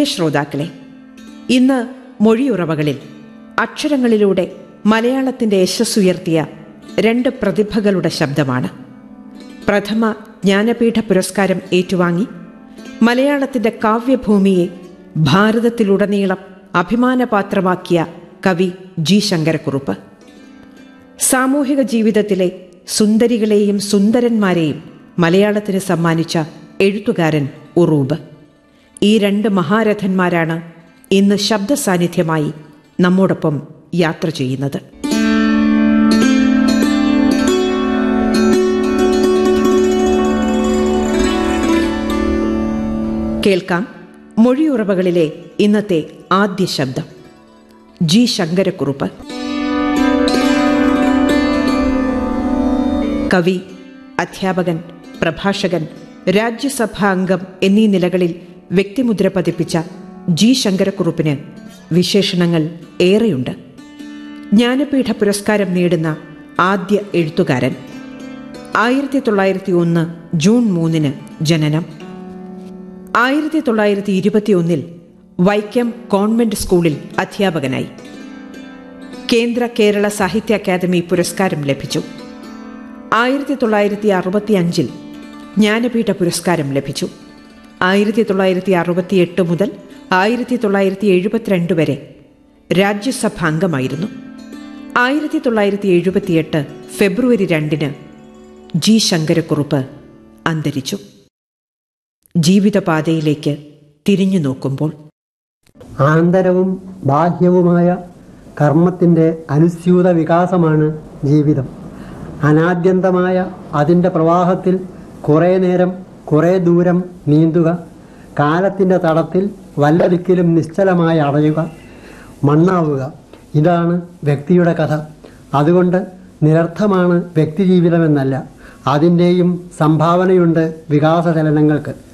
ശ്രോതാക്കളെ ഇന്ന് മൊഴിയുറവകളിൽ അക്ഷരങ്ങളിലൂടെ മലയാളത്തിന്റെ യശസ്സുയർത്തിയ രണ്ട് പ്രതിഭകളുടെ ശബ്ദമാണ് പ്രഥമ ജ്ഞാനപീഠ പുരസ്കാരം ഏറ്റുവാങ്ങി മലയാളത്തിന്റെ കാവ്യഭൂമിയെ ഭാരതത്തിലുടനീളം അഭിമാനപാത്രമാക്കിയ കവി ജി ശങ്കരക്കുറുപ്പ് സാമൂഹിക ജീവിതത്തിലെ സുന്ദരികളെയും സുന്ദരന്മാരെയും മലയാളത്തിന് സമ്മാനിച്ച എഴുത്തുകാരൻ ഉറൂബ് ഈ രണ്ട് മഹാരഥന്മാരാണ് ഇന്ന് ശബ്ദ സാന്നിധ്യമായി നമ്മോടൊപ്പം യാത്ര ചെയ്യുന്നത് കേൾക്കാം മൊഴിയുറവകളിലെ ഇന്നത്തെ ആദ്യ ശബ്ദം ജി ശങ്കരക്കുറുപ്പ് കവി അധ്യാപകൻ പ്രഭാഷകൻ രാജ്യസഭാ അംഗം എന്നീ നിലകളിൽ വ്യക്തിമുദ്ര പതിപ്പിച്ച ജി ശങ്കരക്കുറുപ്പിന് വിശേഷണങ്ങൾ ഏറെയുണ്ട് ജ്ഞാനപീഠ പുരസ്കാരം നേടുന്ന ആദ്യ എഴുത്തുകാരൻ ആയിരത്തി തൊള്ളായിരത്തി ഒന്ന് ജൂൺ മൂന്നിന് ജനനം ആയിരത്തി തൊള്ളായിരത്തി ഇരുപത്തിയൊന്നിൽ വൈക്കം കോൺവെന്റ് സ്കൂളിൽ അധ്യാപകനായി കേന്ദ്ര കേരള സാഹിത്യ അക്കാദമി പുരസ്കാരം ലഭിച്ചു ആയിരത്തി തൊള്ളായിരത്തി അറുപത്തി അഞ്ചിൽ ജ്ഞാനപീഠ പുരസ്കാരം ലഭിച്ചു ആയിരത്തി തൊള്ളായിരത്തി അറുപത്തിയെട്ട് മുതൽ ആയിരത്തി തൊള്ളായിരത്തി എഴുപത്തിരണ്ട് വരെ രാജ്യസഭ അംഗമായിരുന്നു ആയിരത്തി തൊള്ളായിരത്തി എഴുപത്തിയെട്ട് ഫെബ്രുവരി രണ്ടിന് ജി ശങ്കരക്കുറുപ്പ് അന്തരിച്ചു ജീവിതപാതയിലേക്ക് തിരിഞ്ഞു നോക്കുമ്പോൾ ആന്തരവും ബാഹ്യവുമായ കർമ്മത്തിൻ്റെ അനുസ്യൂത വികാസമാണ് ജീവിതം അനാദ്യന്തമായ അതിൻ്റെ പ്രവാഹത്തിൽ കുറേ നേരം കുറേ ദൂരം നീന്തുക കാലത്തിൻ്റെ തടത്തിൽ വല്ല ദിക്കിലും നിശ്ചലമായി അടയുക മണ്ണാവുക ഇതാണ് വ്യക്തിയുടെ കഥ അതുകൊണ്ട് നിരർത്ഥമാണ് വ്യക്തിജീവിതമെന്നല്ല അതിൻ്റെയും സംഭാവനയുണ്ട് വികാസചലനങ്ങൾക്ക്